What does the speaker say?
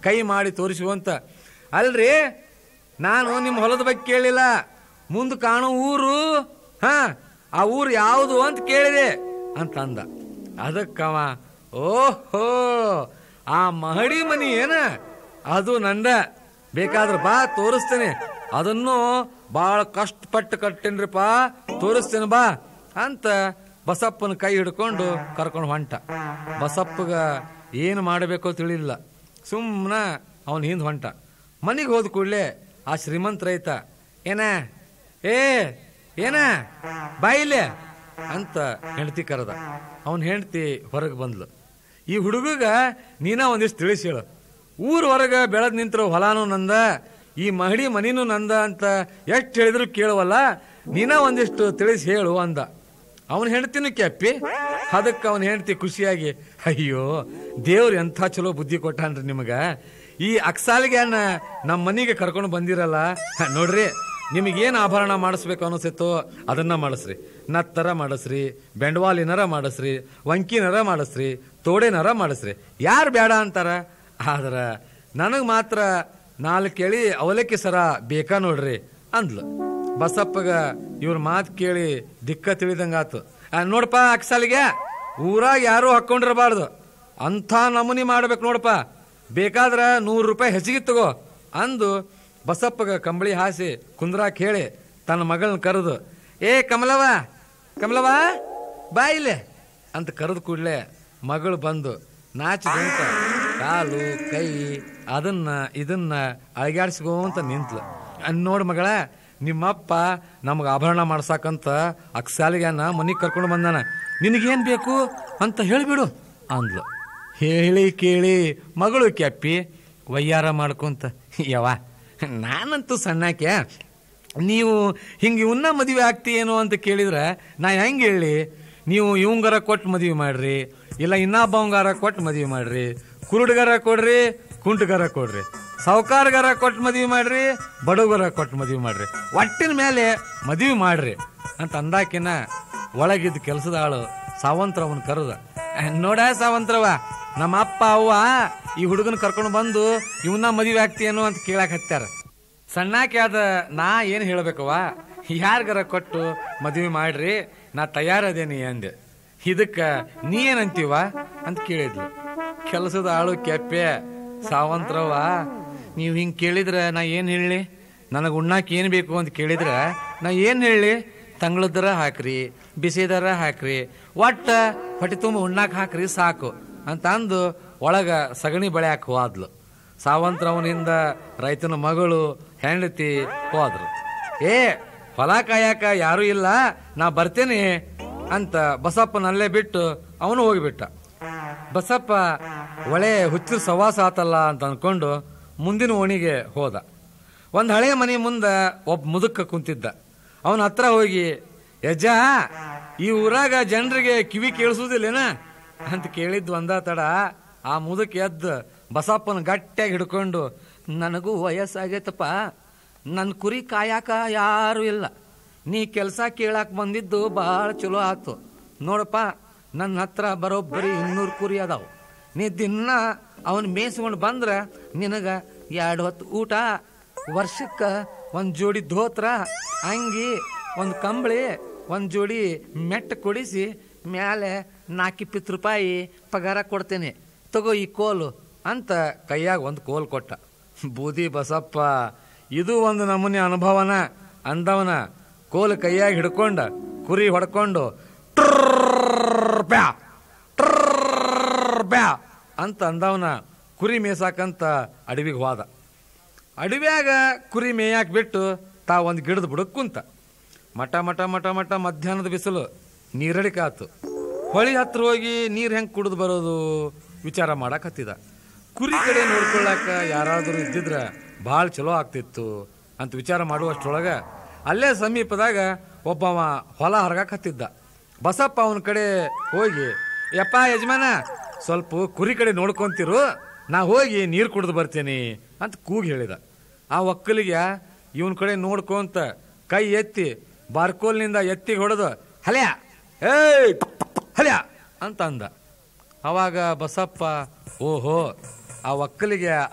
ಕೈ ಮಾಡಿ ತೋರಿಸುವಂತ ಅಲ್ರಿ ನಾನು ನಿಮ್ಮ ಹೊಲದ ಬಗ್ಗೆ ಕೇಳಿಲ್ಲ ಮುಂದೆ ಕಾಣೋ ಊರು ಹಾ ಆ ಊರು ಯಾವುದು ಅಂತ ಕೇಳಿದೆ ಅಂತ ಅಂದ ಅದಕ್ಕವ ಓಹೋ ಆ ಮಹಡಿ ಮನಿ ಏನ ಅದು ನಂದ ಬೇಕಾದ್ರೆ ಬಾ ತೋರಿಸ್ತೇನೆ ಅದನ್ನು ಬಹಳ ಕಷ್ಟಪಟ್ಟು ಕಟ್ಟೇನ್ರಿಪ್ಪ ತೋರಿಸ್ತೇನೆ ಬಾ ಅಂತ ಬಸಪ್ಪನ ಕೈ ಹಿಡ್ಕೊಂಡು ಕರ್ಕೊಂಡು ಹೊಂಟ ಬಸಪ್ಪಗ ಏನು ಮಾಡಬೇಕೋ ತಿಳಿಲಿಲ್ಲ ಸುಮ್ಮನ ಅವನ ಹಿಂದೆ ಹೊಂಟ ಮನೆಗೆ ಹೋದ ಕೂಡಲೇ ಆ ಶ್ರೀಮಂತ ರೈತ ಏನ ಏ ಏನ ಬಾಯಿಲೆ ಅಂತ ಹೆಂಡತಿ ಕರೆದ ಅವನ ಹೆಂಡತಿ ಹೊರಗೆ ಬಂದ್ಲು ಈ ಹುಡುಗಗ ನೀನ ಒಂದಿಷ್ಟು ತಿಳಿಸಿ ಹೇಳು ಊರ್ ಹೊರಗೆ ಬೆಳೆದ್ ನಿಂತಿರೋ ಹೊಲಾನು ನಂದ ಈ ಮಹಡಿ ಮನಿನೂ ನಂದ ಅಂತ ಎಷ್ಟು ಹೇಳಿದ್ರು ಕೇಳುವಲ್ಲ ನೀನ ಒಂದಿಷ್ಟು ತಿಳಿಸಿ ಹೇಳು ಅಂದ ಅವನ ಹೆಂಡತಿನೂ ಕೆಪ್ಪಿ ಅದಕ್ಕೆ ಅವನ ಹೆಂಡತಿ ಖುಷಿಯಾಗಿ ಅಯ್ಯೋ ದೇವ್ರು ಎಂಥ ಚಲೋ ಬುದ್ಧಿ ಕೊಟ್ಟಾನ್ರಿ ನಿಮಗ ಈ ಅಕ್ಸಾಲಿಗೆ ನಮ್ಮ ಮನೆಗೆ ಕರ್ಕೊಂಡು ಬಂದಿರಲ್ಲ ಹ, ನೋಡ್ರಿ ನಿಮಗೇನು ಆಭರಣ ಮಾಡಿಸ್ಬೇಕು ಅನಿಸುತ್ತೋ ಅದನ್ನ ಮಾಡಿಸ್ರಿ ನತ್ತರ ಮಾಡಿಸ್ರಿ ಬೆಂಡವಾಲಿನರ ಮಾಡಿಸ್ರಿ ವಂಕಿನರ ಮಾಡಿಸ್ರಿ ತೋಡೆನರ ಮಾಡಿಸ್ರಿ ಯಾರು ಬೇಡ ಅಂತಾರ ಆದ್ರ ನನಗೆ ಮಾತ್ರ ನಾಲ್ಕು ಕೇಳಿ ಅವಲಕ್ಕಿ ಸರ ಬೇಕಾ ನೋಡ್ರಿ ಅಂದ್ಲು ಬಸಪ್ಪಗ ಇವ್ರ ಮಾತು ಕೇಳಿ ದಿಕ್ಕ ತಿಳಿದಂಗಾತು ಆ, ನೋಡಪ್ಪ ಅಕ್ಸಾಲಿಗೆ ಊರಾಗ ಯಾರು ಹಾಕೊಂಡಿರಬಾರ್ದು ಅಂಥ ನಮೂನಿ ಮಾಡ್ಬೇಕು ನೋಡಪ್ಪ ಬೇಕಾದ್ರ ನೂರು ರೂಪಾಯಿ ಹೆಚ್ಚಿಗೆ ತಗೋ ಅಂದು ಬಸಪ್ಪಗ ಕಂಬಳಿ ಹಾಸಿ ಕುಂದ್ರಾಕ್ ಹೇಳಿ ತನ್ನ ಮಗಳನ್ನ ಕರೆದು ಏ ಕಮಲವ ಕಮಲವ ಬಾ ಇಲ್ಲೇ ಅಂತ ಕರೆದು ಕೂಡಲೇ ಮಗಳು ಬಂದು ನಾಚಿದಂತ ಕಾಲು ಕೈ ಅದನ್ನ ಇದನ್ನ ಅಳಗಾಡ್ಸ್ಕೊಂತ ನಿಂತ್ಲು ಅನ್ ನೋಡ್ ಮಗಳ ನಿಮ್ಮಪ್ಪ ನಮ್ಗೆ ಆಭರಣ ಮಾಡ್ಸಾಕಂತ ಅಕ್ಸಾಲಿಗ್ಯಾನ ಮನಿಗೆ ಕರ್ಕೊಂಡು ಬಂದಾನ ನಿನಗೇನ್ ಬೇಕು ಅಂತ ಹೇಳಿಬಿಡು ಅಂದ್ಲು ಹೇಳಿ ಕೇಳಿ ಮಗಳು ಕೆಪ್ಪಿ ವಯ್ಯಾರ ಮಾಡ್ಕೊಂತ ಯವ್ವ ನಾನಂತೂ ಸಣ್ಣಾಕೆ ನೀವು ಹಿಂಗೆ ಇವನ್ನ ಮದುವೆ ಆಗ್ತೀಯೇನೋ ಅಂತ ಕೇಳಿದ್ರೆ ನಾ ಹೆಂಗೆ ಹೇಳಿ ನೀವು ಇವಂಗಾರ ಕೊಟ್ಟು ಮದುವೆ ಮಾಡ್ರಿ ಇಲ್ಲ ಇನ್ನೊಬ್ಬವಂಗಾರ ಕೊಟ್ಟು ಮದುವೆ ಮಾಡ್ರಿ ಕುರುಡ್ಗಾರ ಕೊಡ್ರಿ ಕುಂಟಗಾರ ಕೊಡ್ರಿ ಸಾವುಕಾರಗಾರ ಕೊಟ್ಟು ಮದುವೆ ಮಾಡ್ರಿ ಬಡವಗಾರ ಕೊಟ್ಟು ಮದುವೆ ಮಾಡ್ರಿ ಒಟ್ಟಿನ ಮೇಲೆ ಮದುವೆ ಮಾಡ್ರಿ ಅಂತ ಅಂದಾಕಿನ ಒಳಗಿದ್ದ ಕೆಲಸದ ಆಳು ಸಾವಂತ್ರವನ್ ಕರೆದ ನೋಡ ಸಾವಂತ್ರವ ನಮ್ಮ ಅಪ್ಪ ಅವ್ವ ಈ ಹುಡುಗನ ಕರ್ಕೊಂಡು ಬಂದು ಇವನ್ನ ಮದುವೆ ಆಗ್ತೀಯೇನೋ ಅಂತ ಕೇಳಕ್ ಹತ್ತಾರ ಸಣ್ಣಾಕೆ ಆದ ನಾ ಏನು ಹೇಳ್ಬೇಕವ್ವ ಯಾರಿಗಾರ ಕೊಟ್ಟು ಮದುವೆ ಮಾಡ್ರಿ ನಾ ತಯಾರದೇನಿ ಅಂದೆ ಇದಕ್ಕ ನೀ ಏನಂತೀವ ಅಂತ ಕೇಳಿದ್ಲು ಕೆಲಸದ ಆಳು ಕೆಪ್ಪೆ ಸಾವಂತ್ರವ ನೀವು ಹಿಂಗ್ ಕೇಳಿದ್ರ ನಾ ಏನ್ ಹೇಳಿ ನನಗೆ ಉಣ್ಣಾಕ ಏನ್ ಬೇಕು ಅಂತ ಕೇಳಿದ್ರ ನಾ ಏನ್ ಹೇಳಿ ತಂಗಳದರ ಹಾಕ್ರಿ ಬಿಸಿದರ ಹಾಕ್ರಿ ಒಟ್ಟ ಹೊಟ್ಟೆ ತುಂಬ ಉಣ್ಣಾಕ ಹಾಕ್ರಿ ಸಾಕು ಅಂತ ಅಂದು ಒಳಗ ಸಗಣಿ ಬೆಳೆಯಾಕ ಹೋದ್ಲು ಸಾವಂತ್ರವನಿಂದ ರೈತನ ಮಗಳು ಹೆಂಡತಿ ಹೋದ್ರು ಏ ಹೊಲ ಕಾಯಕ ಯಾರು ಇಲ್ಲ ನಾ ಬರ್ತೇನೆ ಅಂತ ಬಸಪ್ಪನಲ್ಲೇ ಬಿಟ್ಟು ಅವನು ಹೋಗಿಬಿಟ್ಟ ಬಸಪ್ಪ ಒಳ್ಳೆ ಹುಚ್ಚು ಸವಾಸ ಆತಲ್ಲ ಅಂತ ಅನ್ಕೊಂಡು ಮುಂದಿನ ಓಣಿಗೆ ಹೋದ ಒಂದು ಹಳೆ ಮನೆ ಮುಂದ ಒಬ್ಬ ಮುದುಕ ಕುಂತಿದ್ದ ಅವನ ಹತ್ರ ಹೋಗಿ ಯಜ್ಜ ಈ ಊರಾಗ ಜನರಿಗೆ ಕಿವಿ ಕೇಳಿಸುವುದಿಲ್ಲೇನ ಅಂತ ಕೇಳಿದ್ದು ಒಂದ ತಡ ಆ ಮುದುಕ ಎದ್ದು ಬಸಪ್ಪನ ಗಟ್ಟಿಯಾಗಿ ಹಿಡ್ಕೊಂಡು ನನಗೂ ವಯಸ್ಸಾಗೈತಪ್ಪ ನನ್ನ ಕುರಿ ಕಾಯಾಕ ಯಾರು ಇಲ್ಲ ನೀ ಕೆಲಸ ಕೇಳಾಕ ಬಂದಿದ್ದು ಭಾಳ ಚಲೋ ಆತು ನೋಡಪ್ಪ ನನ್ನ ಹತ್ರ ಬರೋಬ್ಬರಿ ಇನ್ನೂರು ಕುರಿ ಅದಾವು ನೀ ದಿನ ಅವನ್ ಮೇಯಿಸ್ಕೊಂಡು ಬಂದ್ರೆ ನಿನಗೆ ಎರಡು ಹೊತ್ತು ಊಟ ವರ್ಷಕ್ಕೆ ಒಂದು ಜೋಡಿ ಧೋತ್ರ ಅಂಗಿ ಒಂದು ಕಂಬಳಿ ಒಂದು ಜೋಡಿ ಮೆಟ್ಟ ಕೊಡಿಸಿ ಮ್ಯಾಲೆ ನಾಲ್ಕಿಪ್ಪತ್ತು ರೂಪಾಯಿ ಪಗಾರ ಕೊಡ್ತೇನೆ ತಗೋ ಈ ಕೋಲು ಅಂತ ಕೈಯಾಗ ಒಂದು ಕೋಲ್ ಕೊಟ್ಟ ಬೂದಿ ಬಸಪ್ಪ ಇದು ಒಂದು ನಮೂನೆ ಅನುಭವನ ಅಂದವನ ಕೋಲು ಕೈಯಾಗ ಹಿಡ್ಕೊಂಡ ಕುರಿ ಹೊಡ್ಕೊಂಡು ಟ್ರರ್ ಬ್ಯಾ ಟ್ರರ್ ಬ್ಯಾ ಅಂತ ಅಂದವನ ಕುರಿ ಮೇಸಾಕಂತ ಅಡವಿಗೆ ಹೋದ ಅಡವ್ಯಾಗ ಕುರಿ ಮೇಯಾಕ್ ಬಿಟ್ಟು ತಾ ಒಂದು ಗಿಡದ ಬುಡಕ್ ಕುಂತ ಮಟ ಮಟ ಮಟ ಮಟ ಮಧ್ಯಾಹ್ನದ ಬಿಸಿಲು ನೀರಡಿಕೆ ಆತು ಹೊಳಿ ಹತ್ರ ಹೋಗಿ ನೀರ್ ಹೆಂಗ್ ಕುಡಿದು ಬರೋದು ವಿಚಾರ ಮಾಡಕ್ ಹತ್ತಿದ ಕುರಿ ಕಡೆ ನೋಡ್ಕೊಳ್ಳಾಕ ಯಾರಾದರೂ ಇದ್ದಿದ್ರ ಭಾಳ ಚಲೋ ಆಗ್ತಿತ್ತು ಅಂತ ವಿಚಾರ ಮಾಡುವಷ್ಟ್ರೊಳಗ ಅಲ್ಲೇ ಸಮೀಪದಾಗ ಒಬ್ಬವ ಹೊಲ ಹರಗಾಕ್ ಹತ್ತಿದ್ದ ಬಸಪ್ಪ ಅವನ ಕಡೆ ಹೋಗಿ ಯಪ್ಪ ಯಜಮಾನ ಸ್ವಲ್ಪ ಕುರಿ ಕಡೆ ನೋಡ್ಕೊಂತಿರು ನಾ ಹೋಗಿ ನೀರು ಕುಡಿದು ಬರ್ತೀನಿ ಅಂತ ಕೂಗಿ ಹೇಳಿದ ಆ ಒಕ್ಕಲಿಗೆ ಇವನ್ ಕಡೆ ನೋಡ್ಕೊಂತ ಕೈ ಎತ್ತಿ ಬಾರ್ಕೋಲ್ನಿಂದ ಎತ್ತಿ ಹೊಡೆದು ಹಲ್ಯಾ ಏಯ್ ಹಲ್ಯಾ ಅಂತ ಅಂದ ಅವಾಗ ಬಸಪ್ಪ ಓಹೋ ಆ ಒಕ್ಕಲಿಗೆ